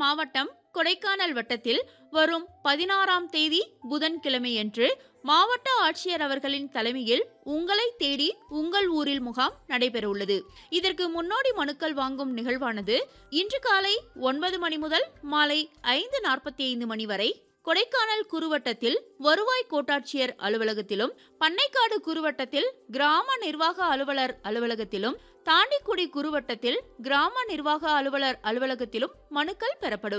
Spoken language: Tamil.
மாவட்டம் கொடைக்கானல் வட்டத்தில் வரும் பதினாறாம் தேதி புதன்கிழமையன்று மாவட்ட ஆட்சியர் அவர்களின் தலைமையில் உங்களை தேடி உங்கள் ஊரில் முகாம் நடைபெறவுள்ளது இதற்கு முன்னோடி மனுக்கள் வாங்கும் நிகழ்வானது இன்று காலை ஒன்பது மணி முதல் மாலை ஐந்து நாற்பத்தி ஐந்து மணி வரை கொடைக்கானல் குறுவட்டத்தில் வருவாய் கோட்டாட்சியர் அலுவலகத்திலும் பண்ணைக்காடு குறுவட்டத்தில் கிராம நிர்வாக அலுவலர் அலுவலகத்திலும் தாண்டிக்குடி குறுவட்டத்தில் கிராம நிர்வாக அலுவலர் அலுவலகத்திலும் மனுக்கள் பெறப்படும்